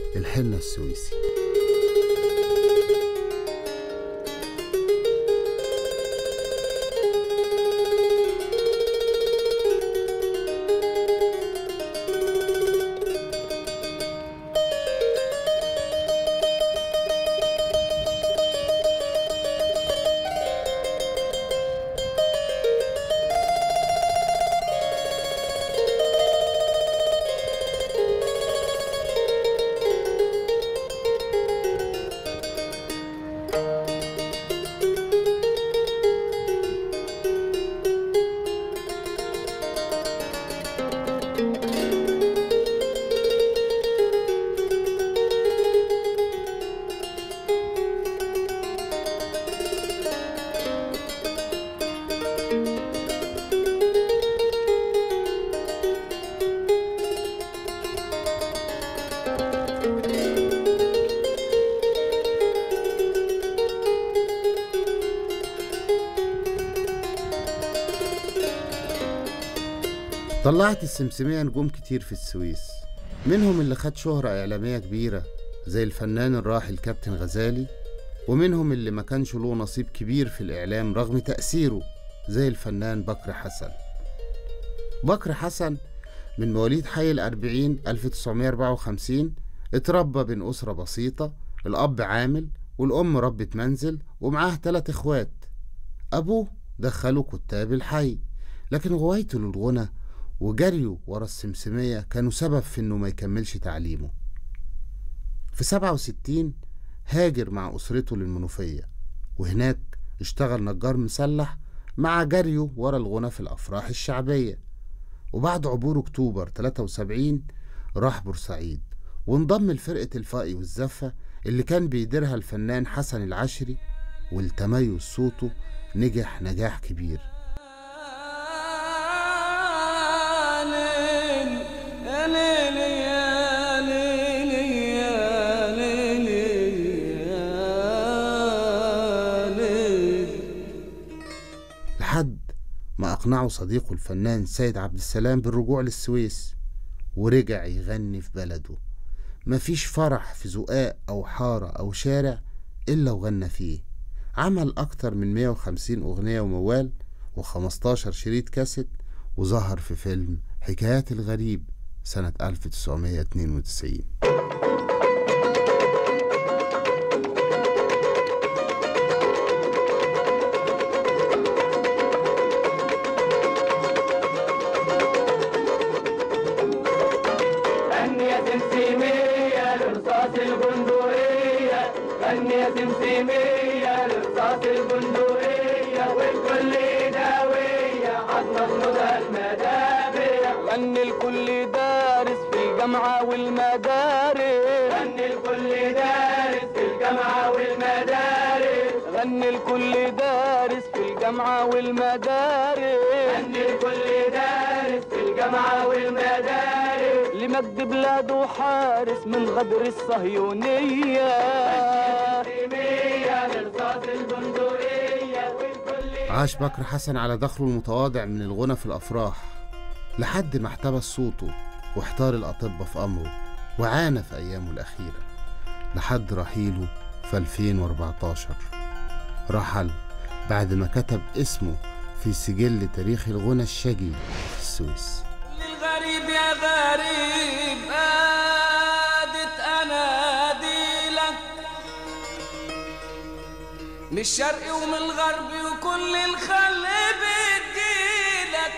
الحنة السويسي طلعت السمسمية نجوم كتير في السويس منهم اللي خد شهرة إعلامية كبيرة زي الفنان الراحل كابتن غزالي ومنهم اللي ما كانش له نصيب كبير في الإعلام رغم تأثيره زي الفنان بكر حسن بكر حسن من مواليد حي الأربعين 1954 اتربى بين أسرة بسيطة الأب عامل والأم ربة منزل ومعاه تلات إخوات أبوه دخله كتاب الحي لكن غوايته للغنى وجريه ورا السمسمية كانوا سبب في إنه ما يكملش تعليمه في سبعة وستين هاجر مع أسرته للمنوفية وهناك اشتغل نجار مسلح مع جريه ورا الغنى في الأفراح الشعبية وبعد عبور أكتوبر 73 راح بورسعيد وانضم لفرقة الفائي والزفة اللي كان بيديرها الفنان حسن العشري والتميز صوته نجح نجاح كبير لحد ما أقنعه صديقه الفنان سيد عبد السلام بالرجوع للسويس ورجع يغني في بلده مفيش فرح في زقاق أو حارة أو شارع إلا وغنى فيه عمل أكتر من 150 أغنية وموال و15 شريط كاسيت وظهر في فيلم حكايات الغريب سنة 1992 غني يا سمسمية لرصاص البندقية غني يا سمسمية لرصاص البندقية والكل داوية عظمة جنودها المدافع غني الكل دارس في الجامعة والمدارس غني الكل دارس في الجامعة والمدارس غني الكل دارس في الجامعة والمدارس غني الكل دارس في الجامعة والمدارس لمجد بلاده حارس من غدر الصهيونية لرصاص البندقية والكل عاش بكر حسن على دخله المتواضع من الغنى في الأفراح لحد ما احتبس صوته واحتار الأطباء في أمره وعانى في أيامه الأخيرة لحد رحيله في 2014 رحل بعد ما كتب اسمه في سجل تاريخ الغنى الشجي في السويس للغريب يا غريب قادت انادي لك من الشرق ومن الغرب وكل الخل بتجيلك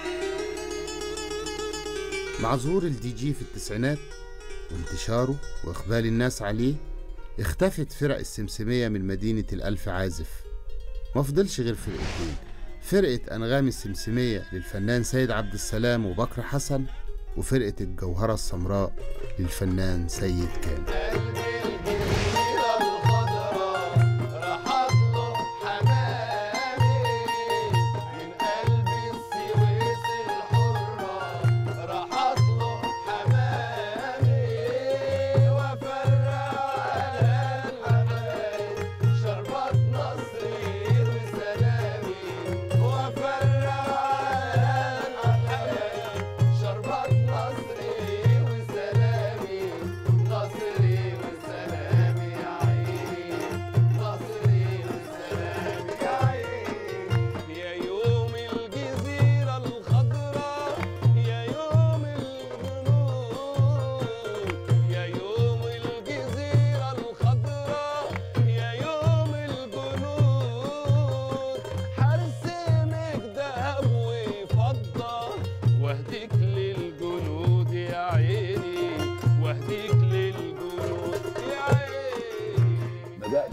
مع ظهور الدي جي في التسعينات وانتشاره وإقبال الناس عليه اختفت فرق السمسمية من مدينة الألف عازف ما فضلش غير فرقتين فرقة أنغام السمسمية للفنان سيد عبد السلام وبكر حسن وفرقة الجوهرة السمراء للفنان سيد كامل شربت نصري وسلامي نصري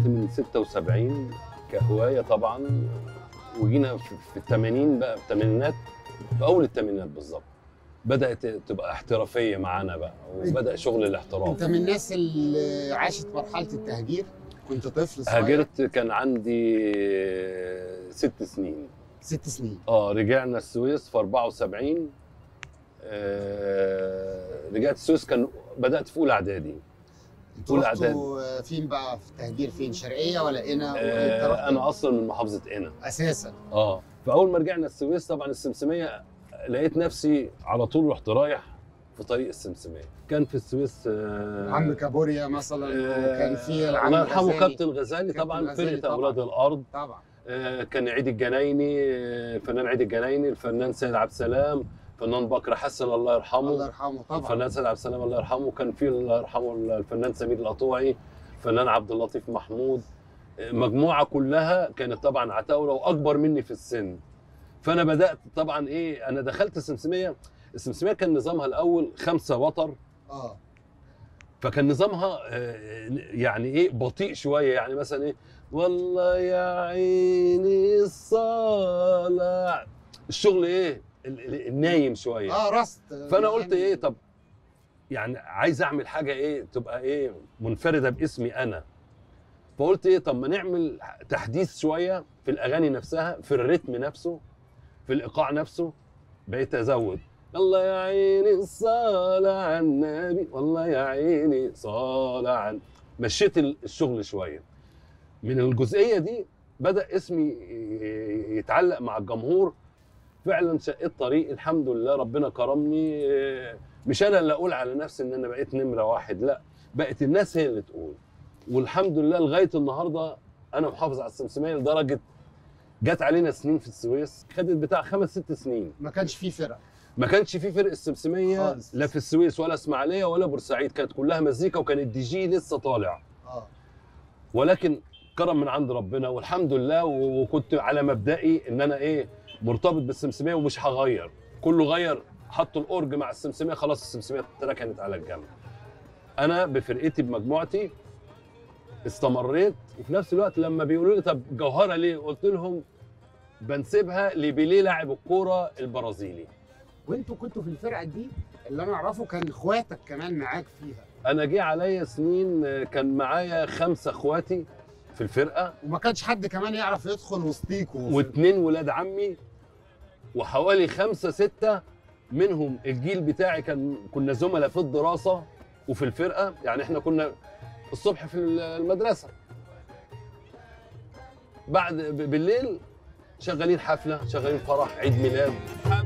من 76 كهوايه طبعا وجينا في في الثمانين بقى في الثمانينات في اول الثمانينات بالظبط بدات تبقى احترافيه معانا بقى وبدا شغل الاحتراف انت من الناس اللي عاشت مرحله التهجير كنت طفل صغير هاجرت كان عندي ست سنين ست سنين اه رجعنا السويس في 74 آه رجعت السويس كان بدات في اولى اعدادي انتوا أولى رحتوا فين بقى في التهجير فين شرقيه ولا قنا ولا انت رحت آه انا اصلا من محافظه قنا اساسا اه فاول ما رجعنا السويس طبعا السمسميه لقيت نفسي على طول رحت رايح في طريق السمسميه كان في السويس آه عم كابوريا مثلا وكان في العم الله يرحمه الغزالي. كابتن غزالي كابتن طبعا غزالي فرقه طبعاً. اولاد الارض طبعا آه، كان عيد الجنايني آه، الفنان عيد الجنايني الفنان سيد عبد السلام الفنان بكر حسن الله الله يرحمه يرحمه طبعا الفنان سيد عبد السلام الله يرحمه كان في الله يرحمه الفنان سمير القطوعي الفنان عبد اللطيف محمود آه، مجموعه كلها كانت طبعا عتاوله واكبر مني في السن فانا بدات طبعا ايه انا دخلت السمسميه السمسميه كان نظامها الاول خمسه وتر اه فكان نظامها آه، يعني ايه بطيء شويه يعني مثلا ايه والله يا عيني الصلاة الشغل ايه ال- ال- النايم شويه اه رست فانا قلت ايه طب يعني عايز اعمل حاجه ايه تبقى ايه منفرده باسمي انا فقلت ايه طب ما نعمل تحديث شويه في الاغاني نفسها في الريتم نفسه في الايقاع نفسه بقيت ازود الله يا عيني الصلاة على النبي والله يا عيني صلاة عن مشيت الشغل شويه من الجزئيه دي بدا اسمي يتعلق مع الجمهور فعلا شقيت طريق الحمد لله ربنا كرمني مش انا اللي اقول على نفسي ان انا بقيت نمره واحد لا بقت الناس هي اللي تقول والحمد لله لغايه النهارده انا محافظ على السمسميه لدرجه جت علينا سنين في السويس خدت بتاع خمس ست سنين ما كانش في فرق ما كانش في فرق السمسميه خالص. لا في السويس ولا اسماعيليه ولا بورسعيد كانت كلها مزيكا وكان الدي جي لسه طالع اه ولكن كرم من عند ربنا والحمد لله و- وكنت على مبدئي ان انا ايه مرتبط بالسمسميه ومش هغير كله غير حطوا الاورج مع السمسميه خلاص السمسميه اتركنت على الجنب انا بفرقتي بمجموعتي استمريت وفي نفس الوقت لما بيقولوا لي طب جوهره ليه قلت لهم بنسيبها لبيليه لاعب الكوره البرازيلي وانتوا كنتوا في الفرقه دي اللي انا اعرفه كان اخواتك كمان معاك فيها انا جه عليا سنين آه، كان معايا خمسه اخواتي في الفرقه وما كانش حد كمان يعرف يدخل وسطيكوا واثنين ولاد عمي وحوالي خمسة ستة منهم الجيل بتاعي كان كنا زملاء في الدراسة وفي الفرقة يعني احنا كنا الصبح في المدرسة بعد ب- بالليل شغالين حفلة شغالين فرح عيد ميلاد